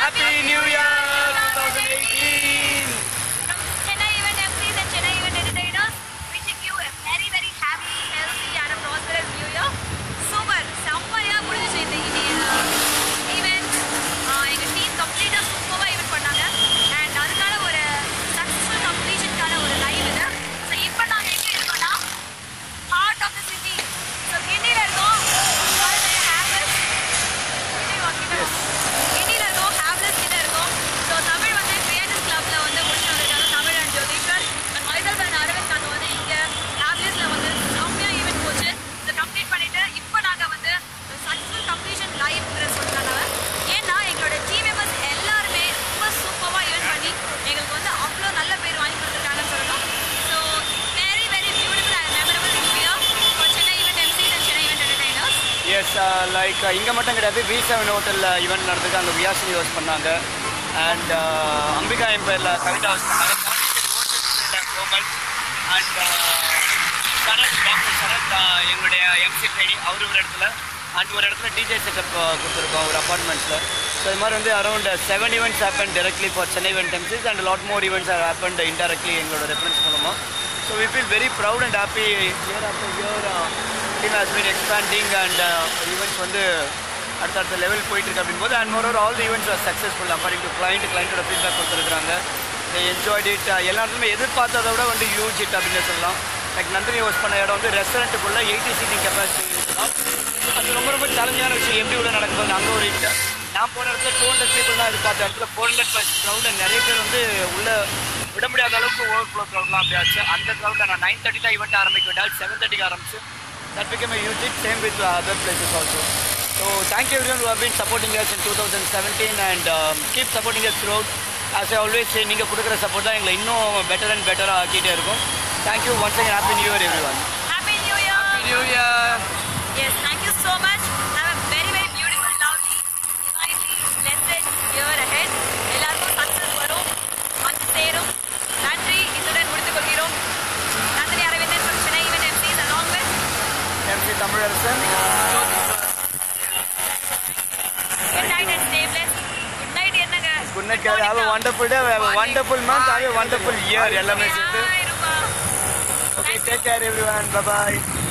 Happy new year two thousand eighteen Chennai Event MCs and Chennai Event Entertainers, wishing you a very, very happy, healthy and a prosperous new year. Super, செம்மையா முடிஞ்சுச்சு இந்த event எங்கள் team கம்ப்ளீட்டாக சூப்பராக event பண்ணாங்க and அதுக்கான ஒரு successful கம்ப்ளீஷனுக்கான ஒரு லைவ் இது ஸோ இப்போ நாங்கள் எங்கே இருக்கோம்னா heart of the city so கிண்டியில் இருக்கோம் பாருங்க, Havells. கிண்டி வா, கிட்ட வா. கிண்டியில் இருக்கோம் ஹேவ்லஸ் கிட்ட இருக்கோம் ஸோ தமிழ் வந்து கிரியேட்டர்ஸ் கிளப்ல வந்து முடிச்சு வந்திருக்காங்க தமிழ் அண்ட் ஜோதிஷர் அண்ட் மைசல் அண்ட் அரவிந்த் காத்து வந்து இங்கே ஹேவ்லஸ்ல வந்து செம்மையா ஈவெண்ட் போச்சு இதை கம்ப்ளீட் பண்ணிட்டு இப்போ நாங்கள் வந்து சக்ஸஸ்ஃபுல் கம்ப்ளீஷன் லைவ்ங்கிற சொல்லிட்டாங்க ஏன்னா எங்களோட டீம் மெம்பர்ஸ் எல்லாருமே ரொம்ப சூப்பராக ஈவெண்ட் பண்ணி எங்களுக்கு வந்து அவ்வளோ நல்ல பேர் வாங்கி கொடுத்துருக்காங்கன்னு சொல்லணும் so very very beautiful and memorable new year for Chennai event MCs and Chennai event entertainers as like இங்கே மட்டும் கிடையாது வி செவன் ஹோட்டலில் ஈவெண்ட் நடந்தது அங்கே வியாசினி ஹோஸ்ட் பண்ணாங்க அண்ட் அம்பிகா எம்பையரில் கவிதா ஹோஸ்ட் பண்ணாங்க Komal and Sarath doctor Sarath uh, எங்களுடைய எம்சி ட்ரெயினி அவர் ஒரு இடத்துல அண்ட் ஒரு இடத்துல டிஜே செட்டப் கொடுத்துருக்கோம் ஒரு அப்பார்ட்மெண்ட்ஸில் ஸோ இது மாதிரி வந்து around seven events happen directly for Chennai event MCs and lot more events are happen indirectly எங்களோட ரெஃபரன்ஸ் மூலமாக so we feel very proud and happy year after year team has been expanding and events வந்து அடுத்தடுத்த level போயிட்டு இருக்கு அப்படின் போது and more all the events are successful according to client கிளைண்ட்டோட feedback கொடுத்துருக்காங்க என்ஜாய்ட் இட் எல்லாருமே எதிர்பார்த்ததை விட வந்து யூஸ் இட் அப்படின்னு சொல்லலாம் லைக் நந்தினி ஹோஸ்ட் பண்ண இடம் வந்து ரெஸ்டாரண்ட்டுக்குள்ளே எயிட்டி சீட்டிங் கெப்பாசிட்டி இருக்கலாம் அது ரொம்ப ரொம்ப சேலஞ்சான விஷயம் எப்படி உள்ள நடக்கும்போது அங்கே ஒரு hit. நான் போன இடத்துல டூ ஹண்ட்ரட் பீப்புள் தான் எதிர்பார்த்த இடத்துல ஃபோர் ஹண்ட்ரட் ப்ளஸ் க்ரௌடு நிறைய பேர் வந்து உள்ள விட முடியாத அளவுக்கு ஓவர் ஃப்ளோ க்ரௌட்லாம் அப்படி ஆச்சு அந்த க்ரௌடில் நான் நைன் தேர்ட்டி தான் ஈவெண்ட் ஆரம்பிக்க விட்டால் செவன் தேர்ட்டிக்கு ஆரம்பிச்சு that become a huge hit same with uh, other places also so thank you everyone who have been supporting us in 2017 and um, keep supporting us throughout as I always say நீங்கள் கொடுக்குற support தான் எங்களை இன்னும் better and பெட்டராக ஆக்கிட்டே இருக்கும் thank you once again happy new year every one happy new year new year Yes, thank you so much. Have a very, very beautiful, lovely, divinely blessed year ahead. எல்லாருக்கும் சக்ஸஸ் வரும் வந்து சேரும் நன்றி இத்துடன் முடித்துக் கொள்கிறோம் Nandini Aravindan from Chennai event MCs along with MC Tamilarasan good night and stay blessed. Good night என்னங்க good night have a wonderful day have a wonderful month have a wonderful year எல்லாமே சேர்த்து Bye, Rupa. Okay take care every one by